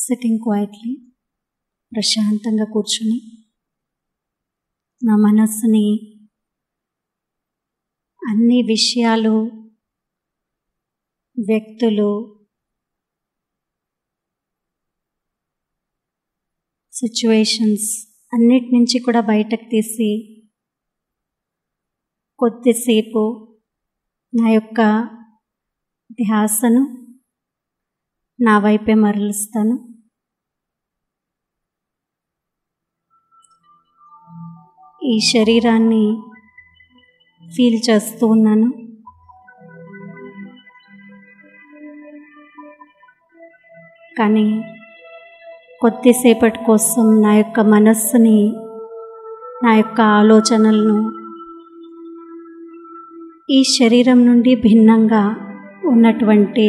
sitting quietly ప్రశాంతంగా కూర్చుని నా మనస్సుని అన్ని విషయాలు వ్యక్తులు సిచ్యువేషన్స్ అన్నిటి నుంచి కూడా బయటకు తీసి కొద్దిసేపు నా యొక్క ధ్యాసను నా వైపే మరలుస్తాను ఈ శరీరాన్ని ఫీల్ చేస్తూ ఉన్నాను కానీ కొద్దిసేపటి కోసం నా యొక్క మనస్సుని నా యొక్క ఆలోచనలను ఈ శరీరం నుండి భిన్నంగా ఉన్నటువంటి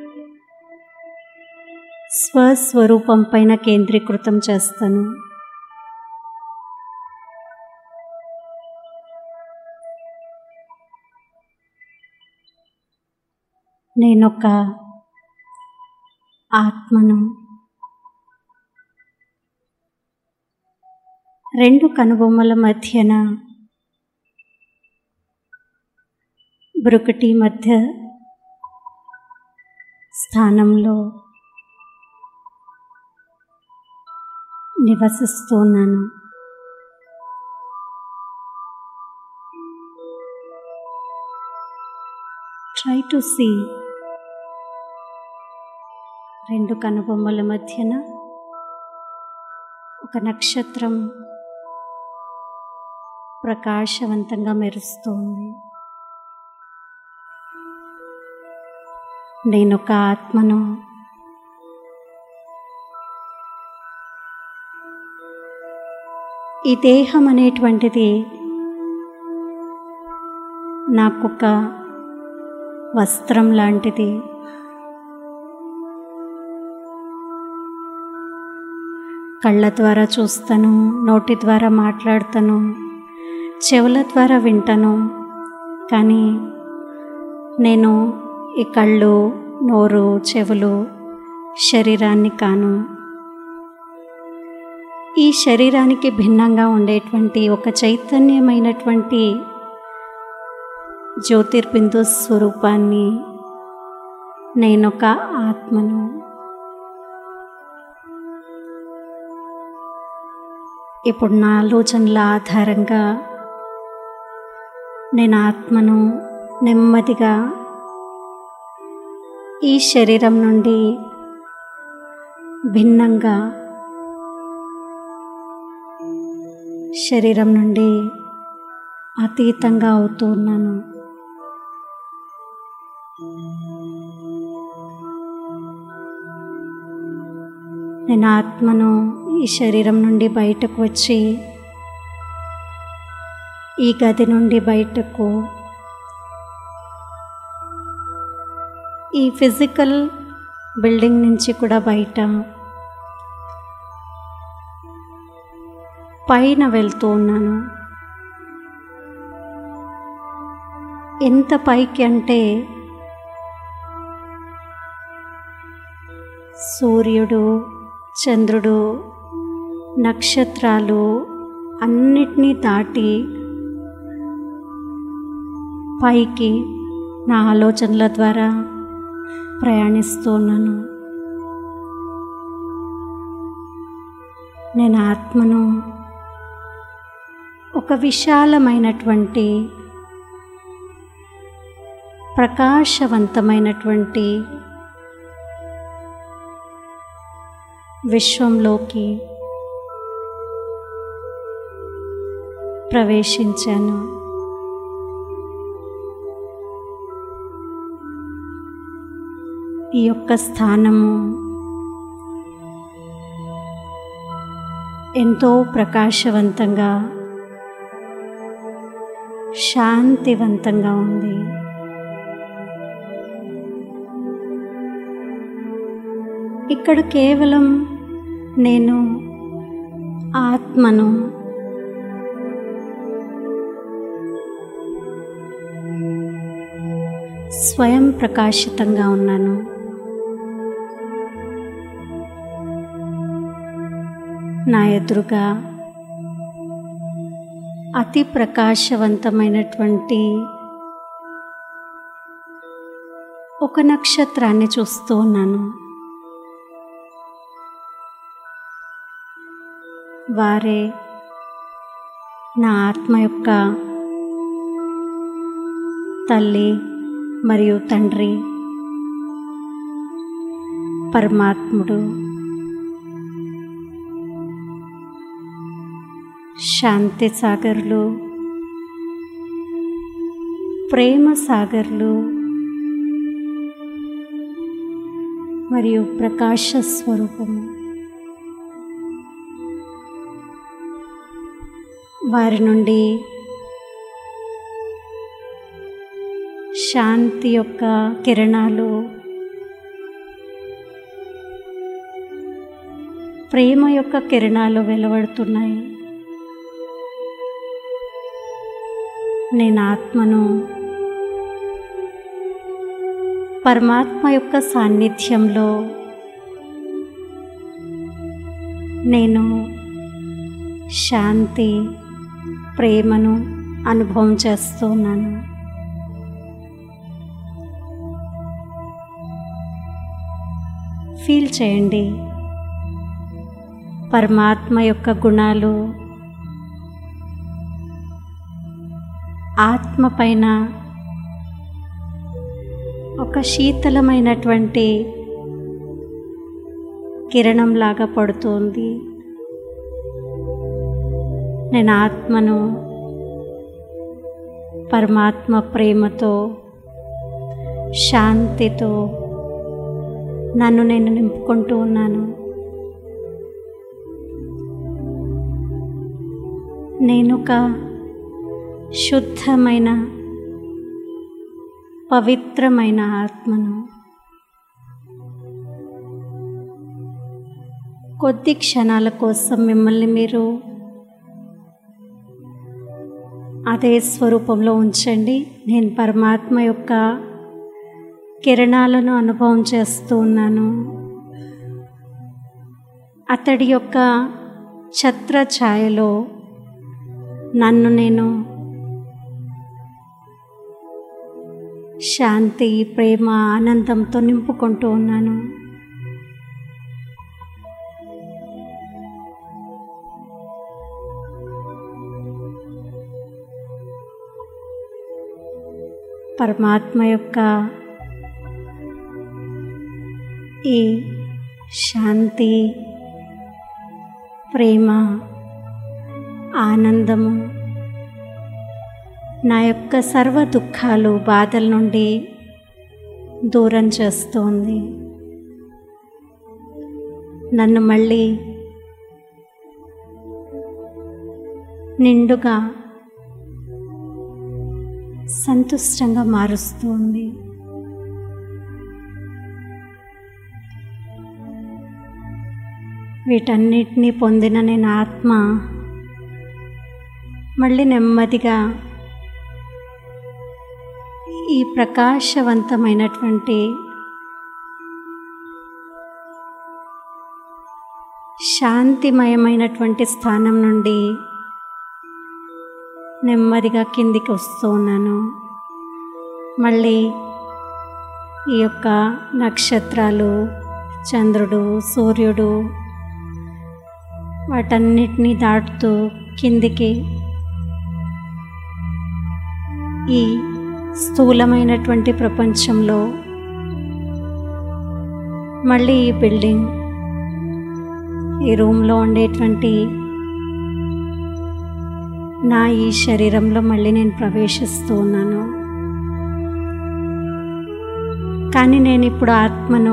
స్వస్వరూపం పైన కేంద్రీకృతం చేస్తాను నేనొక ఆత్మను రెండు కనుబొమ్మల మధ్యన బ్రుకటి మధ్య స్థానంలో నివసిస్తున్నాను ట్రై టు సీ రెండు కనుబొమ్మల మధ్యన ఒక నక్షత్రం ప్రకాశవంతంగా మెరుస్తుంది నేను ఒక ఆత్మను ఈ దేహం అనేటువంటిది నాకొక వస్త్రం లాంటిది కళ్ళ ద్వారా చూస్తాను నోటి ద్వారా మాట్లాడతాను చెవుల ద్వారా వింటాను కానీ నేను ఈ కళ్ళు నోరు చెవులు శరీరాన్ని కాను ఈ శరీరానికి భిన్నంగా ఉండేటువంటి ఒక చైతన్యమైనటువంటి జ్యోతిర్బిందు స్వరూపాన్ని నేనొక ఆత్మను ఇప్పుడు నా ఆలోచనల ఆధారంగా నేను ఆత్మను నెమ్మదిగా ఈ శరీరం నుండి భిన్నంగా శరీరం నుండి అతీతంగా అవుతూ ఉన్నాను నేను ఆత్మను ఈ శరీరం నుండి బయటకు వచ్చి ఈ గది నుండి బయటకు ఈ ఫిజికల్ బిల్డింగ్ నుంచి కూడా బయట పైన వెళ్తూ ఉన్నాను ఎంత పైకి అంటే సూర్యుడు చంద్రుడు నక్షత్రాలు అన్నిటినీ దాటి పైకి నా ఆలోచనల ద్వారా ప్రయాణిస్తున్నాను నేను ఆత్మను ఒక విశాలమైనటువంటి ప్రకాశవంతమైనటువంటి విశ్వంలోకి ప్రవేశించాను ఈ యొక్క స్థానము ఎంతో ప్రకాశవంతంగా శాంతివంతంగా ఉంది ఇక్కడ కేవలం నేను ఆత్మను స్వయం ప్రకాశితంగా ఉన్నాను నా ఎదురుగా అతి ప్రకాశవంతమైనటువంటి ఒక నక్షత్రాన్ని చూస్తూ ఉన్నాను వారే నా ఆత్మ యొక్క తల్లి మరియు తండ్రి పరమాత్ముడు శాంతి సాగర్లు ప్రేమ సాగర్లు మరియు ప్రకాశ స్వరూపము వారి నుండి శాంతి యొక్క కిరణాలు ప్రేమ యొక్క కిరణాలు వెలువడుతున్నాయి నేను ఆత్మను పరమాత్మ యొక్క సాన్నిధ్యంలో నేను శాంతి ప్రేమను అనుభవం చేస్తున్నాను ఫీల్ చేయండి పరమాత్మ యొక్క గుణాలు ఆత్మ పైన ఒక శీతలమైనటువంటి కిరణంలాగా పడుతోంది నేను ఆత్మను పరమాత్మ ప్రేమతో శాంతితో నన్ను నేను నింపుకుంటూ ఉన్నాను నేను ఒక శుద్ధమైన పవిత్రమైన ఆత్మను కొద్ది క్షణాల కోసం మిమ్మల్ని మీరు అదే స్వరూపంలో ఉంచండి నేను పరమాత్మ యొక్క కిరణాలను అనుభవం చేస్తూ ఉన్నాను అతడి యొక్క ఛత్ర ఛాయలో నన్ను నేను శాంతి ప్రేమ ఆనందంతో నింపుకుంటూ ఉన్నాను పరమాత్మ యొక్క ఈ శాంతి ప్రేమ ఆనందము నా యొక్క సర్వ దుఃఖాలు బాధల నుండి దూరం చేస్తోంది నన్ను మళ్ళీ నిండుగా సంతుష్టంగా మారుస్తుంది వీటన్నిటినీ పొందిన నేను ఆత్మ మళ్ళీ నెమ్మదిగా ఈ ప్రకాశవంతమైనటువంటి శాంతిమయమైనటువంటి స్థానం నుండి నెమ్మదిగా కిందికి వస్తూ ఉన్నాను మళ్ళీ ఈ యొక్క నక్షత్రాలు చంద్రుడు సూర్యుడు వాటన్నిటినీ దాటుతూ కిందికి ఈ స్థూలమైనటువంటి ప్రపంచంలో మళ్ళీ ఈ బిల్డింగ్ ఈ రూమ్లో ఉండేటువంటి నా ఈ శరీరంలో మళ్ళీ నేను ప్రవేశిస్తూ ఉన్నాను కానీ నేను ఇప్పుడు ఆత్మను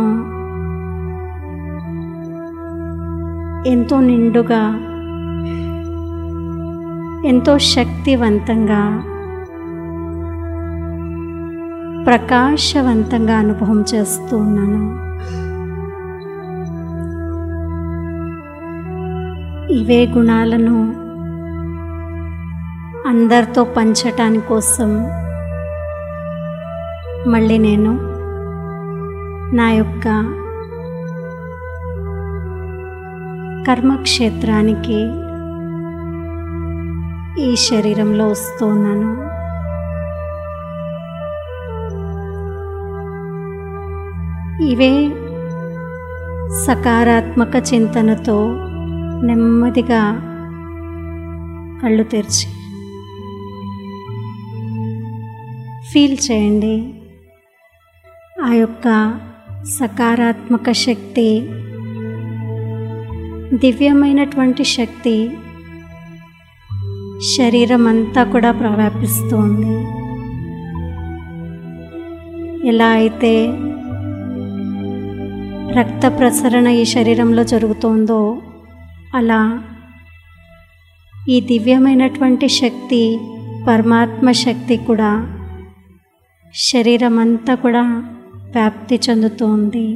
ఎంతో నిండుగా ఎంతో శక్తివంతంగా ప్రకాశవంతంగా అనుభవం చేస్తూ ఉన్నాను ఇవే గుణాలను అందరితో పంచటాని కోసం మళ్ళీ నేను నా యొక్క కర్మక్షేత్రానికి ఈ శరీరంలో వస్తున్నాను ఇవే సకారాత్మక చింతనతో నెమ్మదిగా కళ్ళు తెరిచి ఫీల్ చేయండి ఆ యొక్క సకారాత్మక శక్తి దివ్యమైనటువంటి శక్తి శరీరం అంతా కూడా ప్రవ్యాపిస్తోంది ఎలా అయితే రక్త ప్రసరణ ఈ శరీరంలో జరుగుతోందో అలా ఈ దివ్యమైనటువంటి శక్తి పరమాత్మ శక్తి కూడా శరీరం అంతా కూడా వ్యాప్తి చెందుతోంది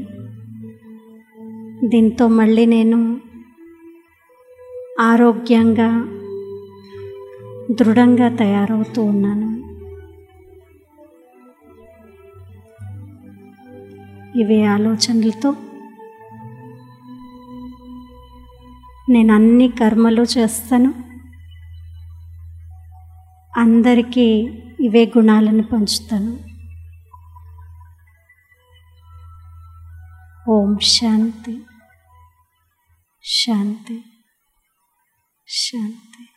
దీంతో మళ్ళీ నేను ఆరోగ్యంగా దృఢంగా తయారవుతూ ఉన్నాను ఇవే ఆలోచనలతో నేను అన్ని కర్మలు చేస్తాను అందరికీ ఇవే గుణాలను పంచుతాను ఓం శాంతి శాంతి శాంతి